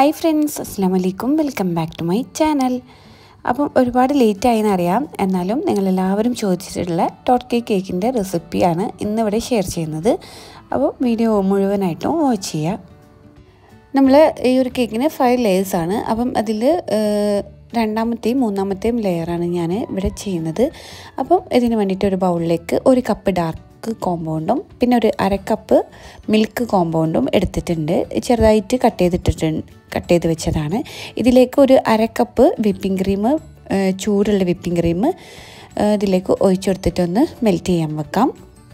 hi friends അസ്സാം വലൈക്കും welcome back to my channel അപ്പം ഒരുപാട് ലേറ്റ് ആയെന്ന് അറിയാം എന്നാലും നിങ്ങളെല്ലാവരും ചോദിച്ചിട്ടുള്ള ടോട്ട് കേക്ക് കേക്കിൻ്റെ റെസിപ്പിയാണ് ഇന്നിവിടെ ഷെയർ ചെയ്യുന്നത് അപ്പോൾ വീഡിയോ മുഴുവനായിട്ടും വാച്ച് ചെയ്യുക നമ്മൾ ഈ ഒരു കേക്കിന് ഫൈവ് ലെയേഴ്സാണ് അപ്പം അതിൽ രണ്ടാമത്തെയും മൂന്നാമത്തെയും ലെയറാണ് ഞാൻ ഇവിടെ ചെയ്യുന്നത് അപ്പം ഇതിന് വേണ്ടിയിട്ട് ഒരു ബൗളിലേക്ക് ഒരു കപ്പ് ഡാർക്ക് കോമ്പൗണ്ടും പിന്നെ ഒരു അര കപ്പ് മിൽക്ക് കോമ്പൗണ്ടും എടുത്തിട്ടുണ്ട് ചെറുതായിട്ട് കട്ട് ചെയ്തിട്ടിട്ടുണ്ട് കട്ട് ചെയ്ത് വെച്ചതാണ് ഇതിലേക്ക് ഒരു അര കപ്പ് വിപ്പിംഗ് ക്രീം ചൂടുള്ള വിപ്പിംഗ് ക്രീം ഇതിലേക്ക് ഒഴിച്ചെടുത്തിട്ടൊന്ന് മെൽറ്റ് ചെയ്യാൻ വെക്കാം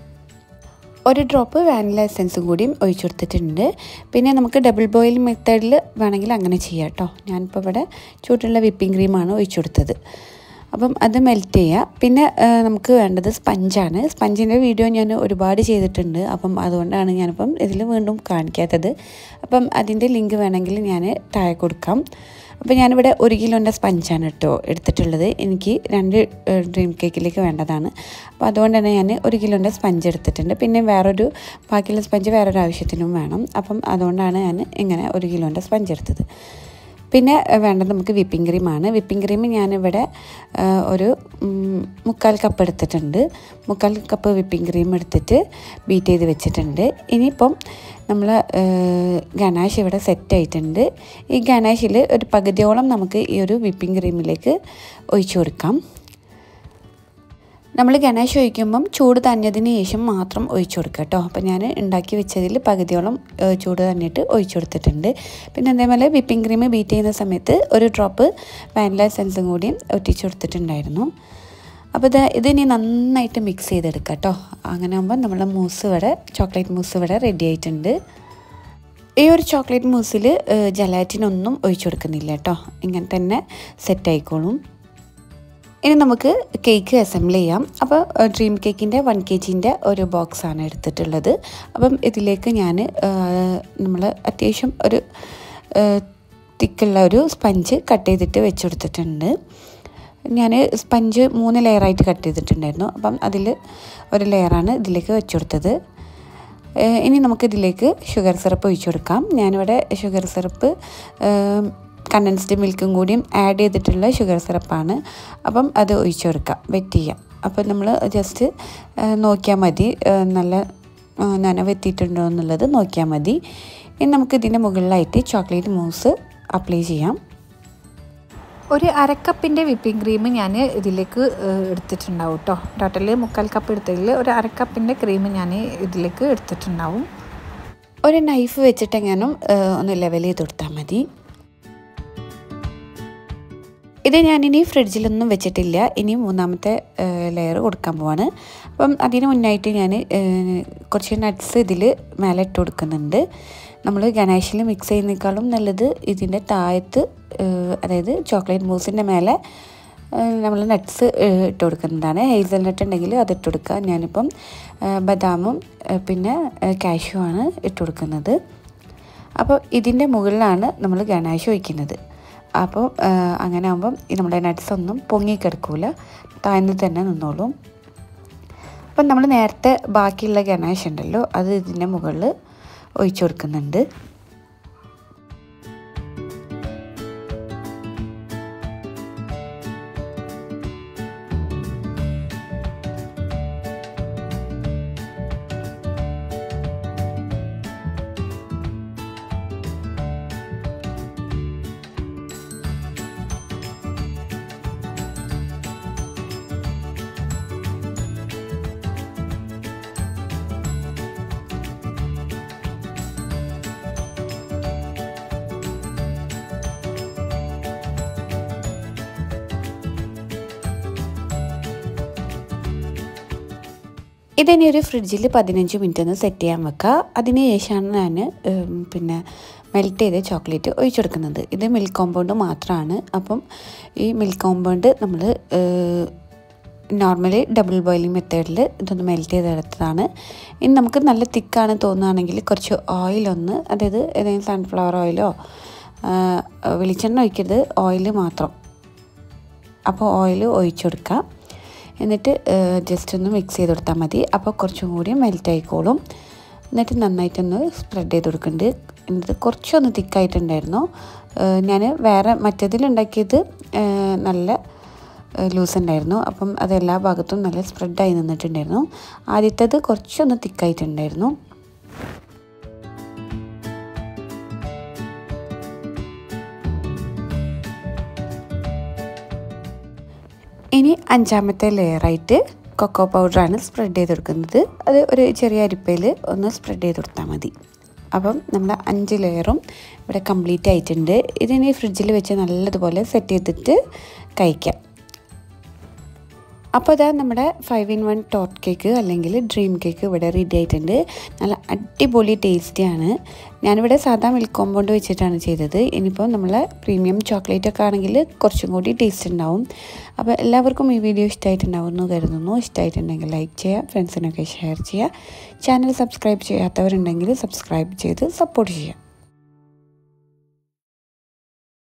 ഒരു ഡ്രോപ്പ് വാനില എസൻസും കൂടിയും ഒഴിച്ചു കൊടുത്തിട്ടുണ്ട് പിന്നെ നമുക്ക് ഡബിൾ ബോയിൽ മെത്തേഡിൽ വേണമെങ്കിൽ അങ്ങനെ ചെയ്യാം കേട്ടോ ഞാനിപ്പോൾ ഇവിടെ ചൂടുള്ള വിപ്പിംഗ് ക്രീമാണ് ഒഴിച്ചു കൊടുത്തത് അപ്പം അത് മെൽറ്റ് ചെയ്യുക പിന്നെ നമുക്ക് വേണ്ടത് സ്പഞ്ചാണ് സ്പഞ്ചിൻ്റെ വീഡിയോ ഞാൻ ഒരുപാട് ചെയ്തിട്ടുണ്ട് അപ്പം അതുകൊണ്ടാണ് ഞാനിപ്പം ഇതിൽ വീണ്ടും കാണിക്കാത്തത് അപ്പം അതിൻ്റെ ലിങ്ക് വേണമെങ്കിൽ ഞാൻ താഴെ കൊടുക്കാം അപ്പോൾ ഞാനിവിടെ ഒരു കിലോൻ്റെ സ്പഞ്ചാണ് കേട്ടോ എടുത്തിട്ടുള്ളത് എനിക്ക് രണ്ട് ഡ്രീം കേക്കിലേക്ക് വേണ്ടതാണ് അപ്പോൾ അതുകൊണ്ട് തന്നെ ഞാൻ ഒരു കിലോൻ്റെ സ്പഞ്ച് എടുത്തിട്ടുണ്ട് പിന്നെ വേറൊരു ബാക്കിയുള്ള സ്പഞ്ച് വേറൊരു ആവശ്യത്തിനും വേണം അപ്പം അതുകൊണ്ടാണ് ഞാൻ ഇങ്ങനെ ഒരു കിലോൻ്റെ സ്പഞ്ച് എടുത്തത് പിന്നെ വേണ്ടത് നമുക്ക് വിപ്പിംഗ് ക്രീമാണ് വിപ്പിംഗ് ക്രീം ഞാനിവിടെ ഒരു മുക്കാൽ കപ്പ് എടുത്തിട്ടുണ്ട് മുക്കാൽ കപ്പ് വിപ്പിംഗ് ക്രീം എടുത്തിട്ട് ബീറ്റ് ചെയ്ത് വെച്ചിട്ടുണ്ട് ഇനിയിപ്പം നമ്മൾ ഗനാഷ് ഇവിടെ സെറ്റ് ആയിട്ടുണ്ട് ഈ ഗനാഷിൽ ഒരു പകുതിയോളം നമുക്ക് ഈ ഒരു വിപ്പിംഗ് ക്രീമിലേക്ക് ഒഴിച്ചു കൊടുക്കാം നമ്മൾ ഗണേശ് ഒഴിക്കുമ്പം ചൂട് തന്നതിന് ശേഷം മാത്രം ഒഴിച്ചു കൊടുക്കുക കേട്ടോ അപ്പോൾ ഞാൻ ഉണ്ടാക്കി വെച്ചതിൽ പകുതിയോളം ചൂട് തന്നിട്ട് ഒഴിച്ചു കൊടുത്തിട്ടുണ്ട് പിന്നെ അതേപോലെ വിപ്പിംഗ് ക്രീം ബീറ്റ് ചെയ്യുന്ന സമയത്ത് ഒരു ഡ്രോപ്പ് വാനില എസൻസും കൂടിയും ഒറ്റിച്ചു കൊടുത്തിട്ടുണ്ടായിരുന്നു അപ്പോൾ ഇത് ഇതിനി നന്നായിട്ട് മിക്സ് ചെയ്തെടുക്കുക കേട്ടോ അങ്ങനെ ആകുമ്പോൾ നമ്മളെ മൂസ് ഇവിടെ ചോക്ലേറ്റ് മൂസ് ഇവിടെ റെഡി ആയിട്ടുണ്ട് ഈ ഒരു ചോക്ലേറ്റ് മൂസിൽ ജലാറ്റിനൊന്നും ഒഴിച്ചു കൊടുക്കുന്നില്ല കേട്ടോ ഇങ്ങനെ തന്നെ സെറ്റ് ആയിക്കോളും ഇനി നമുക്ക് കേക്ക് അസംബിൾ ചെയ്യാം അപ്പോൾ ഡ്രീം കേക്കിൻ്റെ വൺ കെ ജിൻ്റെ ഒരു ബോക്സാണ് എടുത്തിട്ടുള്ളത് അപ്പം ഇതിലേക്ക് ഞാൻ നമ്മൾ അത്യാവശ്യം ഒരു തിക്കുള്ള ഒരു സ്പഞ്ച് കട്ട് ചെയ്തിട്ട് വെച്ച് കൊടുത്തിട്ടുണ്ട് ഞാൻ സ്പഞ്ച് മൂന്ന് ലെയറായിട്ട് കട്ട് ചെയ്തിട്ടുണ്ടായിരുന്നു അപ്പം അതിൽ ഒരു ലെയറാണ് ഇതിലേക്ക് വെച്ച് കൊടുത്തത് ഇനി നമുക്കിതിലേക്ക് ഷുഗർ സിറപ്പ് ഒഴിച്ചു കൊടുക്കാം ഞാനിവിടെ ഷുഗർ സിറപ്പ് കണ്ടൻസ്ഡ് മിൽക്കും കൂടിയും ആഡ് ചെയ്തിട്ടുള്ള ഷുഗർ സിറപ്പാണ് അപ്പം അത് ഒഴിച്ചു കൊടുക്കാം വെറ്റ് ചെയ്യാം അപ്പം നമ്മൾ ജസ്റ്റ് നോക്കിയാൽ മതി നല്ല നനവെത്തിയിട്ടുണ്ടോ എന്നുള്ളത് നോക്കിയാൽ മതി ഇനി നമുക്ക് ഇതിൻ്റെ മുകളിലായിട്ട് ചോക്ലേറ്റ് മൂസ് അപ്ലൈ ചെയ്യാം ഒരു അരക്കപ്പിൻ്റെ വിപ്പിംഗ് ക്രീം ഞാൻ ഇതിലേക്ക് എടുത്തിട്ടുണ്ടാവും കേട്ടോ ടോട്ടൽ മുക്കാൽ കപ്പ് എടുത്തതിൽ ഒരു അരക്കപ്പിൻ്റെ ക്രീം ഞാൻ ഇതിലേക്ക് എടുത്തിട്ടുണ്ടാവും ഒരു നൈഫ് വെച്ചിട്ടെങ്ങാനും ഒന്ന് ലെവൽ ചെയ്ത് കൊടുത്താൽ മതി ഇത് ഞാനിനി ഫ്രിഡ്ജിലൊന്നും വെച്ചിട്ടില്ല ഇനി മൂന്നാമത്തെ ലെയർ കൊടുക്കാൻ പോവാണ് അപ്പം അതിന് മുന്നായിട്ട് ഞാൻ കുറച്ച് നട്ട്സ് ഇതിൽ മേലെ ഇട്ട് കൊടുക്കുന്നുണ്ട് നമ്മൾ ഗണേഷിൽ മിക്സ് ചെയ്യുന്നേക്കാളും നല്ലത് ഇതിൻ്റെ താഴത്ത് അതായത് ചോക്ലേറ്റ് മൂസിൻ്റെ മേലെ നമ്മൾ നട്ട്സ് ഇട്ട് കൊടുക്കുന്നതാണ് ഹേസൽ നട്ട് ഉണ്ടെങ്കിൽ അത് ഇട്ട് കൊടുക്കുക ഞാനിപ്പം ബദാമും പിന്നെ കാഷ്യൂ ആണ് ഇട്ട് കൊടുക്കുന്നത് അപ്പോൾ ഇതിൻ്റെ മുകളിലാണ് നമ്മൾ ഗണേഷ് ഒഴിക്കുന്നത് അപ്പോൾ അങ്ങനെ ആകുമ്പം നമ്മുടെ നട്ട്സ് ഒന്നും പൊങ്ങിക്കിടക്കൂല താഴ്ന്നു തന്നെ നിന്നോളും അപ്പം നമ്മൾ നേരത്തെ ബാക്കിയുള്ള ഗണേഷ് ഉണ്ടല്ലോ അത് ഇതിൻ്റെ മുകളിൽ ഒഴിച്ചു കൊടുക്കുന്നുണ്ട് ഇതിനെ ഒരു ഫ്രിഡ്ജിൽ പതിനഞ്ച് മിനിറ്റ് ഒന്ന് സെറ്റ് ചെയ്യാൻ വെക്കുക അതിന് ശേഷമാണ് ഞാൻ പിന്നെ മെൽറ്റ് ചെയ്ത ചോക്ലേറ്റ് ഒഴിച്ചു കൊടുക്കുന്നത് ഇത് മിൽക്ക് കോമ്പൗണ്ട് മാത്രമാണ് അപ്പം ഈ മിൽക്ക് കോമ്പൗണ്ട് നമ്മൾ നോർമലി ഡബിൾ ബോയിലിംഗ് മെത്തേഡിൽ ഇതൊന്ന് മെൽറ്റ് ചെയ്തെടുത്തതാണ് ഇനി നമുക്ക് നല്ല തിക്കാണ് തോന്നുകയാണെങ്കിൽ കുറച്ച് ഓയിലൊന്ന് അതായത് ഏതെങ്കിലും സൺഫ്ലവർ ഓയിലോ വെളിച്ചെണ്ണ ഒഴിക്കരുത് ഓയിൽ മാത്രം അപ്പോൾ ഓയിൽ ഒഴിച്ചു കൊടുക്കുക എന്നിട്ട് ജസ്റ്റ് ഒന്ന് മിക്സ് ചെയ്ത് കൊടുത്താൽ മതി അപ്പോൾ കുറച്ചും കൂടി മെൽറ്റ് ആയിക്കോളും എന്നിട്ട് നന്നായിട്ടൊന്ന് സ്പ്രെഡ് ചെയ്ത് കൊടുക്കുന്നുണ്ട് ഇത് കുറച്ചൊന്ന് തിക്കായിട്ടുണ്ടായിരുന്നു ഞാൻ വേറെ മറ്റേതിലുണ്ടാക്കിയത് നല്ല ലൂസ് ഉണ്ടായിരുന്നു അപ്പം അത് എല്ലാ ഭാഗത്തും നല്ല സ്പ്രെഡായി നിന്നിട്ടുണ്ടായിരുന്നു ആദ്യത്തേത് കുറച്ചൊന്ന് തിക്കായിട്ടുണ്ടായിരുന്നു ഇനി അഞ്ചാമത്തെ ലെയറായിട്ട് കൊക്കോ പൗഡറാണ് സ്പ്രെഡ് ചെയ്ത് കൊടുക്കുന്നത് അത് ഒരു ചെറിയ അരിപ്പയിൽ ഒന്ന് സ്പ്രെഡ് ചെയ്ത് കൊടുത്താൽ മതി അപ്പം നമ്മുടെ അഞ്ച് ലെയറും ഇവിടെ കംപ്ലീറ്റ് ആയിട്ടുണ്ട് ഇതിനി ഫ്രിഡ്ജിൽ വെച്ച് നല്ലതുപോലെ സെറ്റ് ചെയ്തിട്ട് കഴിക്കാം അപ്പോൾ ഇതാ നമ്മുടെ ഫൈവ് ഇൻ വൺ ടോട്ട് കേക്ക് അല്ലെങ്കിൽ ഡ്രീം കേക്ക് ഇവിടെ റെഡി ആയിട്ടുണ്ട് നല്ല അടിപൊളി ടേസ്റ്റിയാണ് ഞാനിവിടെ സാധാ മിൽക്ക് കോമ്പൗണ്ട് വെച്ചിട്ടാണ് ചെയ്തത് ഇനിയിപ്പോൾ നമ്മൾ പ്രീമിയം ചോക്ലേറ്റ് ഒക്കെ ആണെങ്കിൽ കുറച്ചും കൂടി ടേസ്റ്റ് ഉണ്ടാവും അപ്പോൾ എല്ലാവർക്കും ഈ വീഡിയോ ഇഷ്ടമായിട്ടുണ്ടാവും എന്ന് കരുതുന്നു ഇഷ്ടമായിട്ടുണ്ടെങ്കിൽ ലൈക്ക് ചെയ്യുക ഫ്രണ്ട്സിനൊക്കെ ഷെയർ ചെയ്യുക ചാനൽ സബ്സ്ക്രൈബ് ചെയ്യാത്തവരുണ്ടെങ്കിൽ സബ്സ്ക്രൈബ് ചെയ്ത് സപ്പോർട്ട് ചെയ്യുക